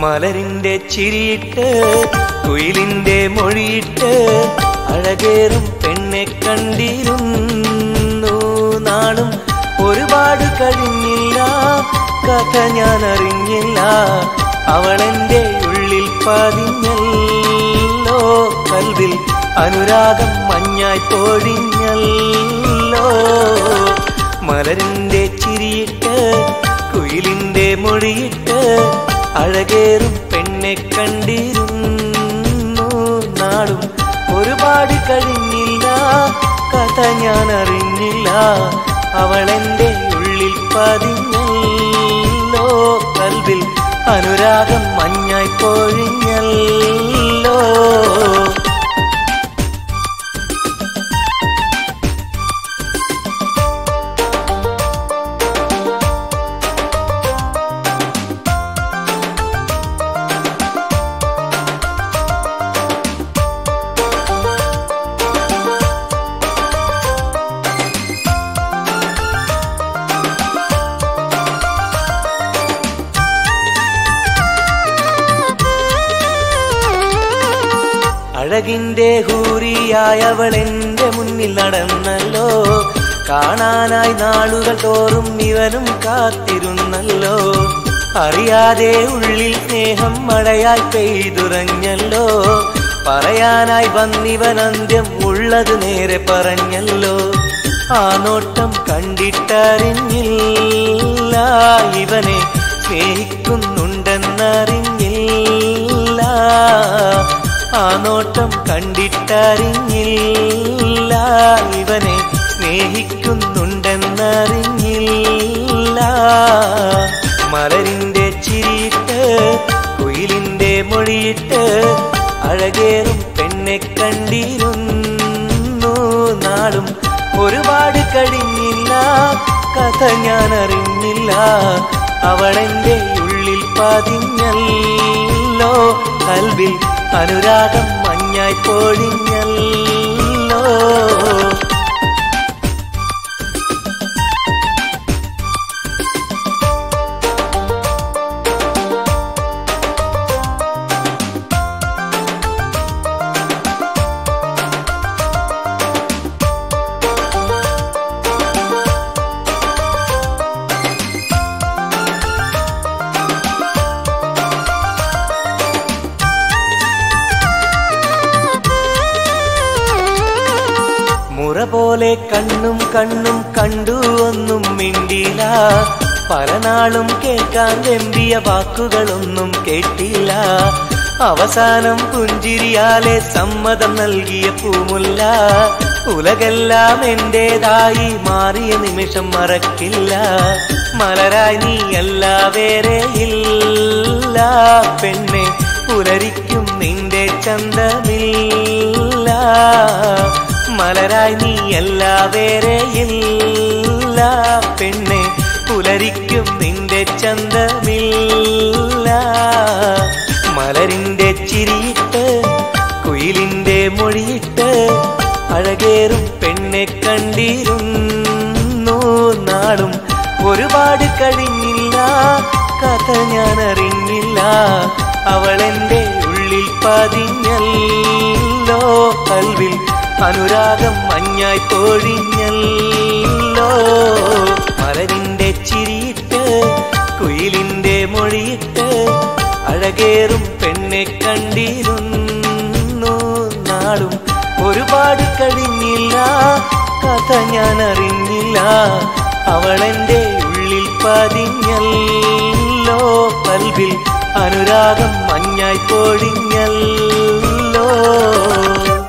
മലരിന്റെ ചിരിയിട്ട് കുയിലിന്റെ മൊഴിയിട്ട് അഴകേറും പെണ്ണെ കണ്ടിരുന്നു നാളും ഒരുപാട് കഴിഞ്ഞില്ല കഥ ഞാൻ അറിഞ്ഞില്ല അവളെന്റെ ഉള്ളിൽ പതിഞ്ഞല്ലോ കൽവിൽ അനുരാഗം മഞ്ഞായി പൊഴിഞ്ഞല്ലോ മലരിന്റെ ചിരിയിട്ട് കുയിലിന്റെ മൊഴിയിട്ട് അഴകേറും പെണ്ണെ കണ്ടിരുന്നു നാളും ഒരുപാട് കഴിഞ്ഞില്ല കഥ ഞാൻ അറിഞ്ഞില്ല അവളെന്റെ ഉള്ളിൽ പതിഞ്ഞല്ലോ കൽവിൽ അനുരാഗം മഞ്ഞായി പൊഴിഞ്ഞല്ലോ അഴകിന്റെ ഹൂരിയായവൾ എന്റെ മുന്നിൽ നടന്നല്ലോ കാണാനായി നാളുകൾ തോറും ഇവനും കാത്തിരുന്നല്ലോ അറിയാതെ ഉള്ളിൽ സ്നേഹം മഴയായി പെയ്തുറഞ്ഞല്ലോ പറയാനായി വന്നിവൻ അന്ത്യം ഉള്ളത് നേരെ പറഞ്ഞല്ലോ ആ നോട്ടം കണ്ടിട്ടറിഞ്ഞില്ല ഇവനെ സ്നേഹിക്കുന്നുണ്ടെന്നറിഞ്ഞില്ല ആ നോട്ടം കണ്ടിട്ടറിഞ്ഞില്ല ഇവനെ സ്നേഹിക്കുന്നുണ്ടെന്നറിഞ്ഞില്ല മലരിന്റെ ചിരിയിട്ട് കുയിലിന്റെ മൊഴിയിട്ട് അഴകേറും പെണ്ണെ കണ്ടിരുന്നു നാളും ഒരുപാട് കഴിഞ്ഞില്ല കഥ ഞാൻ അറിഞ്ഞില്ല അവളെന്റെ ഉള്ളിൽ പതിഞ്ഞല്ലോ കൽവിൽ അനുരാഗം മഞ്ഞായി പൊഴിഞ്ഞല്ലോ മുറ പോലെ കണ്ണും കണ്ണും കണ്ടു ഒന്നും മിണ്ടില്ല പല നാളും കേൾക്കാൻ വെമ്പിയ വാക്കുകളൊന്നും കേട്ടില്ല അവസാനം പുഞ്ചിരിയാലെ സമ്മതം നൽകിയ പൂമുല്ല ഉലകെല്ലാം എന്റേതായി മാറിയ നിമിഷം മറക്കില്ല മലരായി നീ അല്ല വേറെ ഇല്ല പെണ്ണെ പുലരിക്കും നിന്റെ ചന്തമില്ല മലരായി നീ അല്ല വേറെ ഇല്ല പെണ്ണെ പുലരിക്കും നിന്റെ ചന്തമില്ല മലരിന്റെ ചിരിയിട്ട് കുയിലിന്റെ മൊഴിയിട്ട് അഴകേറും പെണ്ണെ കണ്ടിരുന്നു നാളും ഒരുപാട് കഴിഞ്ഞില്ല കഥ ഞാൻ അറിഞ്ഞില്ല അവളെന്റെ ഉള്ളിൽ പതിഞ്ഞല്ലോ കൽവിൽ അനുരാഗം മഞ്ഞായി പൊഴിഞ്ഞല്ലോ മലരിന്റെ ചിരിയിട്ട് കുയിലിന്റെ മൊഴിയിട്ട് അഴകേറും പെണ്ണെ കണ്ടിരുന്നു നാളും ഒരുപാട് കഴിഞ്ഞില്ല കഥ ഞാൻ അറിഞ്ഞില്ല അവളെന്റെ ഉള്ളിൽ പതിഞ്ഞല്ലോ കൽവിൽ അനുരാഗം മഞ്ഞായി പൊഴിഞ്ഞല്ലോ